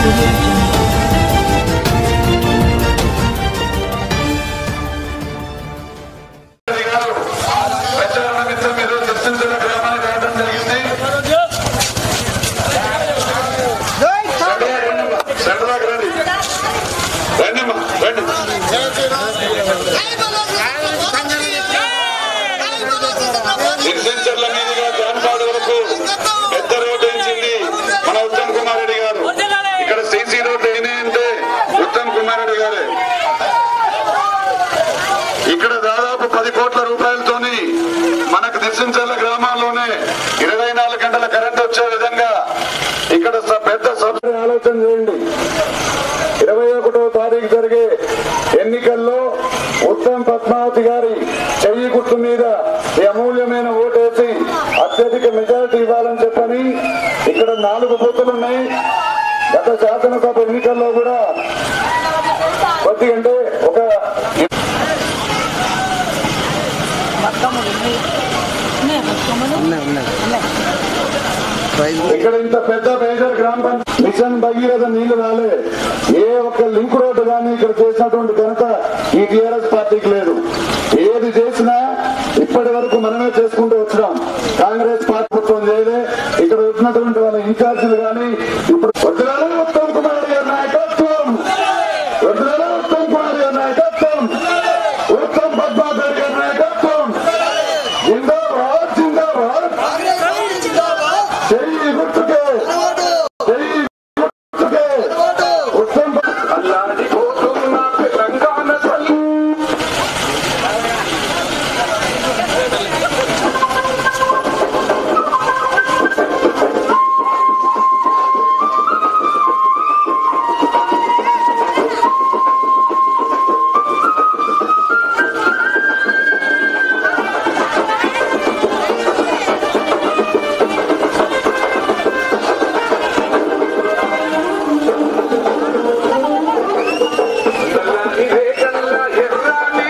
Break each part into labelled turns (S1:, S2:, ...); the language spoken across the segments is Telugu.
S1: audio jungle.
S2: ప్రచార నిమిత్తం మీరు చర్చించిన గ్రామానికి రావడం జరిగింది సెంటర్లోకి రండి రండిమ్మా రండి నిర్సించర్ల మీదుగా జాన్పాడు వరకు పెద్ద రోడ్డు వేయించింది మన ఉత్తమ్ కుమార్ రెడ్డి గారు ఇక్కడ సీసీ రోడ్డు అయినాయి అంటే ఉత్తమ్ కుమార్ రెడ్డి గారే ఇక్కడ దాదాపు పది కోట్ల రూపాయలతోని మనకు నిర్సించర్ల గ్రామాల్లోనే ఇరవై నాలుగు గంటల కరెంట్ వచ్చే విధంగా ఇక్కడ స- పెద్ద సబ్సిడీ ఆలోచన చేయండి ఇరవై ఒకటో తారీఖు జరిగే ఎన్నికల్లో ఉత్తమ్ పద్మావతి గారి చెయ్యి గుర్తు మీద ఈ అమూల్యమైన ఓటేసి అత్యధిక మెజారిటీ ఇవ్వాలని చెప్పని ఇక్కడ నాలుగు బూతులు ఉన్నాయి గత శాసనసభ ఎన్నికల్లో కూడా కొద్ది అంటే ఒక ఇక్కడ ఇంత పెద్ద మేజర్ గ్రామ పంచాయతీ మిషన్ భగీరథ నీళ్లు రాలే ఏ ఒక్క లింక్ రోడ్డు కానీ ఇక్కడ చేసినటువంటి ఘనత ఈ టిఆర్ఎస్ పార్టీకి లేదు ఏది చేసినా ఇప్పటి వరకు మనమే చేసుకుంటూ వచ్చినాం కాంగ్రెస్ పార్టీ ప్రభుత్వం చేయలే ఇక్కడ వచ్చినటువంటి వాళ్ళ ఇన్ఛార్జీలు కానీ ఇప్పుడు వద్దులాలే ఉత్తమ్ కుమార్ గారి నాయకత్వం వద్దులాలే ఉత్తమ్ కుమార్ గారి నాయకత్వం ఉత్తమ్ పద్మాకర్ గారి నాయకత్వం జిందాబాద్ జిందాబాద్ చెయ్యి గుర్తుకే చెయ్యి గుర్తుకే ఉత్తమ్ అల్లాడి కోతున్న తెలంగాణ తల్లి తెల్లని రేఖల్ల ఎర్రని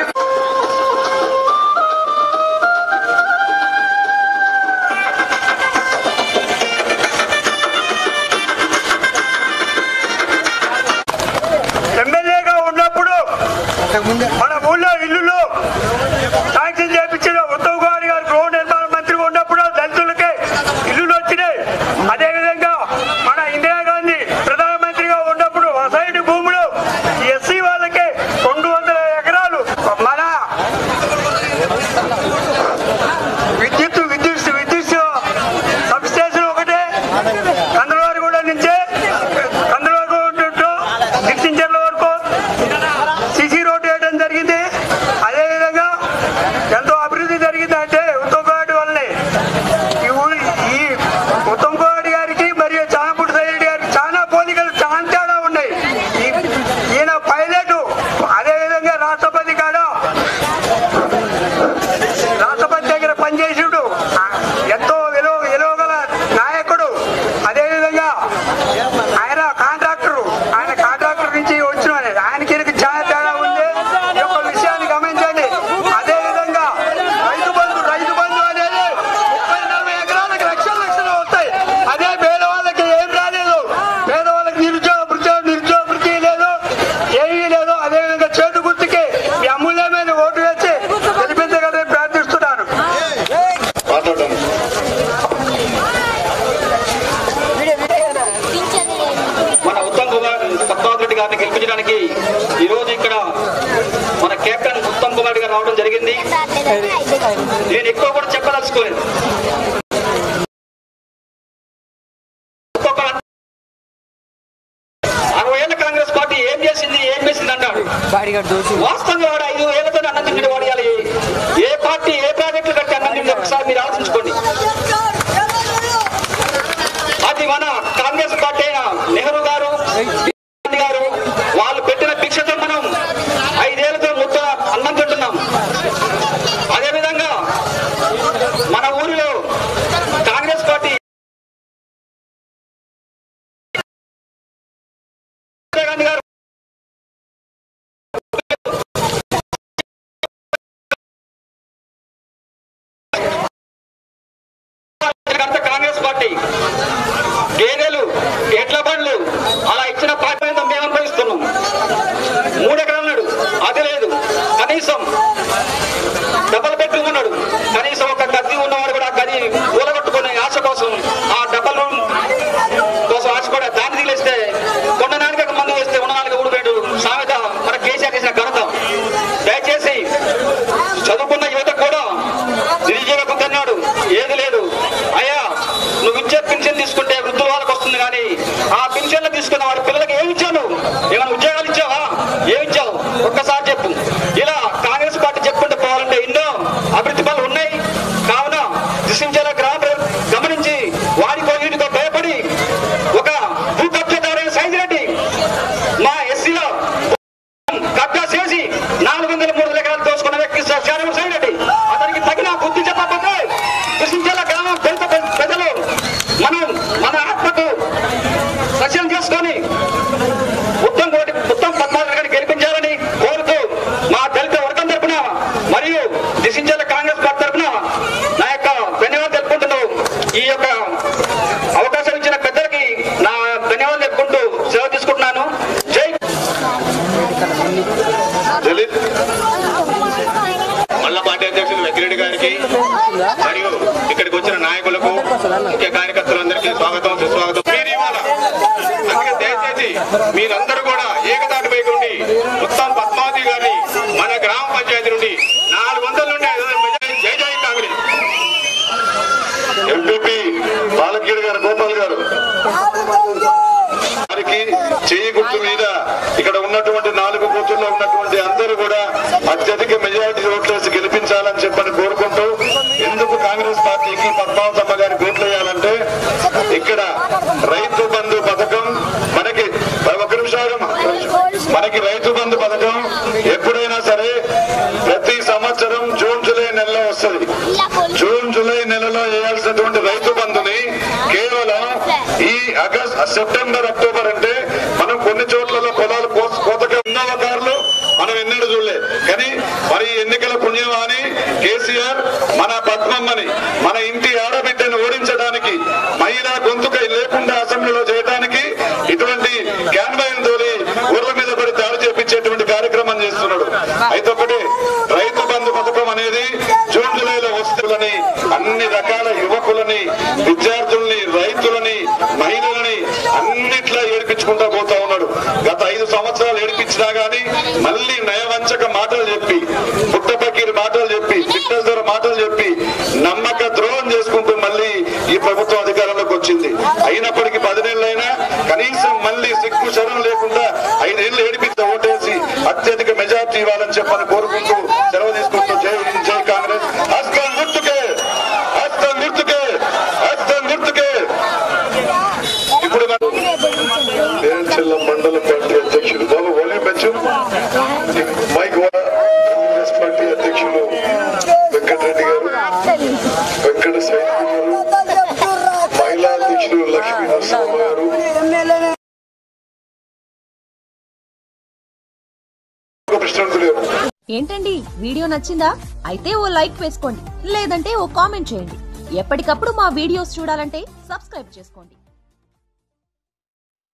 S3: ఎమ్మెల్యేగా ఉన్నప్పుడు మన ఊళ్ళో ఇల్లులు శాంక్షన్ చేపించిన ఉత్తమ్ కుమార్ గారు గృహ నిర్మాణ మంత్రిగా ఉన్నప్పుడు దళితులకి ఇల్లులు వచ్చినాయి అదేవిధంగా మన ఇందిరాగాంధీ ప్రధానమంత్రిగా ఉన్నప్పుడు వసైడ్ భూములు ఎస్సీ వాళ్ళకి రెండు వందల ఎకరాలు మన విద్యుత్ విద్యుత్ విద్యుత్ సబ్స్టేషన్ ఒకటే కందులవారి కూడా నుంచే కందులవారి ఉంటుంటూ గిరిసించర్ల వరకు సిసి రోడ్ వేయడం జరిగింది అదేవిధంగా ఎంతో అభివృద్ధి జరిగిందంటే ఉత్తమ్ కుమార్ వల్లనే ఈ ఊరి ఈ ఉత్తమ్ కుమార్ గారికి మరియు చానపూడి సైరెడ్డి గారికి చాలా పోలికలు చాలా తేడా ఉన్నాయి ఈ- ఈయన పైలట్ అదేవిధంగా రాష్ట్రపతి కాడ రాష్ట్రపతి దగ్గర పనిచేసుడు ఎంతో విలువ విలువ గల నాయకుడు అదేవిధంగా ఆయన కాంట్రాక్టర్ ఆయన కాంట్రాక్టర్ నుంచి వచ్చిన వాడే. ఆయనకి ఈయనకి చాలా తేడా ఉంది ఈ యొక్క విషయాన్ని గమనించండి అదేవిధంగా రైతు బంధు రైతు బంధు అనేది ముప్పై నలభై ఎకరాలకు లక్షల లక్షలు వస్తాయి అదే పేదవాళ్ళకి ఏం రాలేదు పేదవాళ్ళకి నిరుద్యోగ వృత్తి నిరుద్యోగ వృత్తి లేదు ఏమీ లేదు అదేవిధంగా చేటు గుర్తుకి మీ అమూల్యమైన ఓటు వేసి గెలిపించగలని ప్రార్థిస్తున్నాను
S2: మాట్లాడండి
S4: మన ఉత్తమ్ కుమార్ పద్మావతి రెడ్డి గారిని గెలిపించడానికి ఈ రోజు ఇక్కడ మన కెప్టెన్ ఉత్తమ్ కుమార్ రెడ్డి గారు రావడం జరిగింది నేను ఎక్కువ కూడా చెప్పదలుచుకోలేదు ఒక్కొక్క అరవై ఏళ్ళ కాంగ్రెస్ పార్టీ ఏం చేసింది ఏం చేసింది అంటాడు వాస్తవంగా వాడు ఐదు ఏళ్లతో అన్నం తిండి వాడు ఇవాళ ఏ- ఏ పార్టీ ఏ ప్రాజెక్టులు కట్టి అన్నం తిండి ఒకసారి మీరు ఆలోచించుకోండి అది మన కాంగ్రెస్ పార్టీ అయిన నెహ్రూ గారు గాంధీ గారు వాళ్ళు పెట్టిన భిక్షతో మనం ఐదేళ్లతో ముద్ద అన్నం తింటున్నాం అదేవిధంగా మన ఊరిలో కాంగ్రెస్ పార్టీ గాంధీ గారు కాంగ్రెస్ పార్టీ గేదెలు ఎడ్ల బండ్లు అలా ఇచ్చిన ఆ పింఛన్లు తీసుకున్న వాడి పిల్లలకి ఏమి ఇచ్చాను ఏమైనా ఉద్యోగాలు ఇచ్చావా ఏమి ఇచ్చావు ఒక్కసారి చెప్పు ఇలా కాంగ్రెస్ పార్టీ చెప్పుకుంటూ పోవాలంటే ఎన్నో అభివృద్ధి పనులు ఉన్నాయి కావున దిశించాల గ్రామ ప్రజలు గమనించి వాడికో వీటికో భయపడి ఒక భూ కబ్జాదారైన సైజు రెడ్డి మా ఎస్సీలో కబ్జా చేసి నాలుగు వందల మూడు ఎకరాలు దోసుకున్న వ్యక్తి శారమ సైరెడ్డి అతనికి తగిన బుద్ధి చెప్పకపోతే కృష్ణించాల గ్రామం దళిత ప్ర- ప్రజలు మనం మన ఆత్మకు సస్యం చేసుకొని ఉత్తమ్ కోటి ఉత్తమ్ పద్మావతి గారిని గెలిపించాలని కోరుతూ మా దళిత వర్గం తరపున మరియు దిశించాల కాంగ్రెస్ పార్టీ తరపున నా యొక్క ధన్యవాదాలు తెలుపుకుంటున్నాను ఈ యొక్క అవకాశం ఇచ్చిన పెద్దలకి నా ధన్యవాదాలు చెప్పుకుంటూ సెలవు తీసుకుంటున్నాను జై
S2: దళిత్
S1: మల్ల పార్టీ అధ్యక్షుడు వెంకరెడ్డి గారికి మరియు ఇక్కడికి వచ్చిన నాయకులకు ముఖ్య కార్యకర్తలందరికీ స్వాగతం సుస్వాగతం మీరు ఇవాళ అందుకే దయచేసి మీరందరూ కూడా ఏకతాటిపై ఉండి ఉత్తమ్ పద్మావతి గారిని మన గ్రామ పంచాయతీ నుండి నాలుగు వందల నుండి ఐదు వందల మెజారిటీ జై జై కాంగ్రెస్
S2: ఎంపీపీ బాలకీడు గారు గోపాల్ గారు వారికి చేయి గుర్తు మీద ఇక్కడ ఉన్నటువంటి నాలుగు బూతుల్లో ఉన్నటువంటి అందరూ కూడా అత్యధిక మెజారిటీ ఓట్లేసి గెలిపించాలని చెప్పని కోరుకుంటూ ఎందుకు కాంగ్రెస్ పార్టీకి పద్మావతమ్మ గారి ఓట్లు వేయాలంటే ఇక్కడ రైతు బంధు పథకం మనకి ఒక నిమిషాలు మనకి రైతు బంధు పథకం ఎప్పుడైనా సరే ప్రతి సంవత్సరం జూన్ జూలై నెలలో వస్తుంది జూన్ జూలై నెలలో వేయాల్సినటువంటి రైతు బంధుని కేవలం ఈ ఆగస్ట్ సెప్టెంబర్ అక్టోబర్ అంటే మనం కొన్ని చోట్లలో పొలాలు కోత- కోతగా ఉన్నవ కార్లు మనం ఎన్నడూ చూడలే కానీ మరి ఈ ఎన్నికల పుణ్యం అని కేసీఆర్ మన పద్మమ్మని మన ఇంటి ఆడబిడ్డను ఓడించడానికి మహిళా గొంతుకై లేకుండా అసెంబ్లీలో చేయడానికి ఇటువంటి క్యాన్వాయిన్ తోలి ఊర్ల మీద పడి దాడి చేపించేటువంటి కార్యక్రమం చేస్తున్నాడు అయితే ఒకటి రైతు బంధు పథకం అనేది జూన్ జూలైలో వస్తువులని అన్ని రకాల యువకులని విద్యార్థుల్ని రైతులని మహిళలని అన్నిట్లా ఏడిపించుకుంటా పోతా ఉన్నాడు గత ఐదు సంవత్సరాలు ఏడిపించినా గానీ మళ్ళీ నయవంచక మాటలు చెప్పి పుట్టపకీరి మాటలు చెప్పి చిట్టేశ్వర మాటలు చెప్పి నమ్మక ద్రోహం చేసుకుంటూ మళ్ళీ ఈ ప్రభుత్వం అధికారంలోకి వచ్చింది అయినప్పటికీ పదినేళ్ళైనా కనీసం మళ్ళీ సిగ్గు శరం లేకుండా ఐదేళ్లు ఏడిపిస్తే ఓటేసి అత్యధిక మెజార్టీ ఇవ్వాలని చెప్పని కోరుకుంటూ సెలవు తీసుకుంటూ జై హింద్, జై కాంగ్రెస్ హస్తం గుర్తుకే హస్తం గుర్తుకే హస్తం గుర్తుకే ఇప్పుడు పేరంచెల్ల మండల పార్టీ అధ్యక్షుడు బాబు వాల్యూమ్ పెంచు మైక్ వా- కాంగ్రెస్ పార్టీ అధ్యక్షులు వెంకటరెడ్డి గారు వెంకట సైనిక్ గారు మహిళా అధ్యక్షులు లక్ష్మీ నరసింహ గారు ఒక ప్రశ్న అడుగుతున్నారు.
S5: ఏంటండి వీడియో నచ్చిందా అయితే ఓ లైక్ వేసుకోండి లేదంటే ఓ కామెంట్ చేయండి ఎప్పటికప్పుడు మా వీడియోస్ చూడాలంటే సబ్స్క్రైబ్ చేసుకోండి